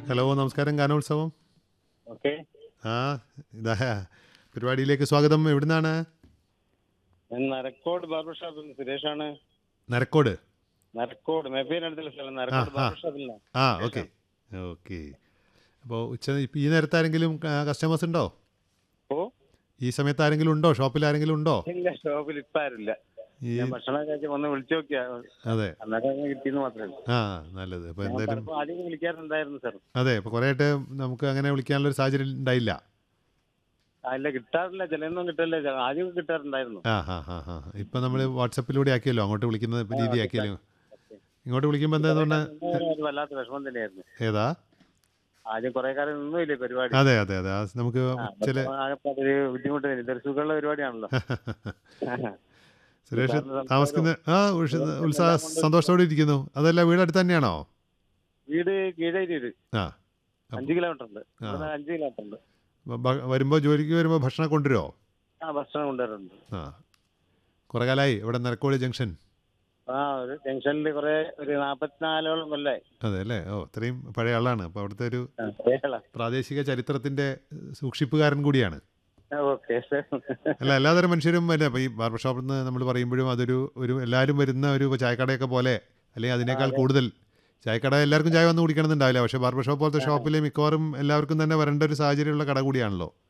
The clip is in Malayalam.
ഹലോ നമസ്കാരം ഗാനോത്സവം ഓക്കെ ആ ഇതാ പരിപാടിയിലേക്ക് സ്വാഗതം എവിടുന്നാണ് ഞാൻ നരക്കോട് ബാർബർ ഷോപ്പിൽ സുരേഷാണ് നരക്കോട് നരക്കോട് മെബീനടുത്തുള്ള സ്ഥലം നരക്കോട് ആ, ആ. ബാർബർ ഷോപ്പിലാണ് ആ ഓക്കെ ഓക്കെ അപ്പോൾ ഉച്ച ഇപ്പം ഈ നേരത്തെ ആരെങ്കിലും കസ്റ്റമേഴ്സ് ഉണ്ടോ ഓ ഈ സമയത്ത് ആരെങ്കിലും ഉണ്ടോ ഷോപ്പിൽ ആരെങ്കിലും ഉണ്ടോ ഇല്ല ഷോപ്പിൽ ഇപ്പൊ ആരില്ല ഈ ഞാൻ ഭക്ഷണം കഴിച്ച് ഒന്ന് വിളിച്ചു നോക്കിയാ അതെ അന്നേരം കിട്ടിയെന്ന് മാത്രമേ ഉള്ളൂ ആ നല്ലത് അപ്പോൾ ഞാൻ എന്തായാലും പലപ്പോഴും ആദ്യം വിളിക്കാറുണ്ടായിരുന്നു സാർ അതെ ഇപ്പോൾ കുറേ ആയിട്ട് നമുക്ക് അങ്ങനെ വിളിക്കാനുള്ളൊരു സാഹചര്യം ഉണ്ടായില്ല ആ, ഇല്ല കിട്ടാറില്ല ചിലതൊന്നും കിട്ടില്ല ചെ- ആദ്യം കിട്ടാറുണ്ടായിരുന്നു ആ ഹാ ഹാ ഹാ ഇപ്പം നമ്മൾ വാട്സപ്പിലൂടെ ആക്കിയല്ലോ അങ്ങോട്ട് വിളിക്കുന്ന രീതി ആക്കിയല്ലോ ഇങ്ങോട്ട് വിളിക്കുമ്പോൾ എന്താ പറഞ്ഞാൽ നിന്നതിന് ഒരു വല്ലാത്ത വിഷമം തന്നെയായിരുന്നു ഏതാ ആദ്യം കുറെ കാലം നിന്നുമില്ലേ പരിപാടി അതെ അതെ അതെ ആ നമുക്ക് ആ, ചില അപ്പൊ ആകെ അതൊരു ബുദ്ധിമുട്ട് തന്നെ ഇതൊരു സുഖമുള്ള പരിപാടിയാണല്ലോ സുരേഷ് സാറിന് താമസിക്കുന്ന ആ ഉഷ- ഉത്സാഹ സന്തോഷത്തോടെ ഇരിക്കുന്നു അതല്ല വീട് അടുത്ത് തന്നെയാണോ വീട് കീഴേരി ആ അഞ്ച് കിലോമീറ്റർ ഉണ്ട് ഇവിടെ അഞ്ച് കിലോമീറ്റർ ഉണ്ട് വരുമ്പോൾ ജോലിക്ക് വരുമ്പോൾ ഭക്ഷണം കൊണ്ടുവരുമോ ആ ഭക്ഷണം കൊണ്ടുവരുന്നുണ്ട് ആ കുറേ കാലമായി ഇവിടെ നരക്കോളി ജംഗ്ഷൻ ആ ഒരു ജംഗ്ഷനിൽ കുറെ ഒരു നാപ്പത്തിനാലോളം കൊല്ലായി അതെ അല്ലേ ഓ അത്രയും പഴയ ആളാണ് അപ്പോൾ അവിടുത്തെ ഒരു ആ, അതേളാ. പ്രാദേശിക ചരിത്രത്തിൻ്റെ സൂക്ഷിപ്പുകാരൻ കൂടിയാണ് ആ, ഓക്കെ സാർ. അല്ല എല്ലാതരം മനുഷ്യരും വരെ ഇപ്പോൾ ഈ ബാർബർ ഷോപ്പിൽ നിന്ന് നമ്മൾ പറയുമ്പോഴും അതൊരു ഒരു എല്ലാവരും വരുന്ന ഒരു ചായക്കടയൊക്കെ പോലെ അല്ലെങ്കിൽ അതിനേക്കാൾ കൂടുതൽ ചായക്കട എല്ലാവർക്കും ചായ വന്ന് കുടിക്കണമെന്നുണ്ടാവില്ല പക്ഷേ ബാർബർ ഷോപ്പ് പോലത്തെ ഷോപ്പിൽ മിക്കവാറും എല്ലാവർക്കും തന്നെ വരേണ്ട ഒരു സാഹചര്യമുള്ള കട കൂടിയാണല്ലോ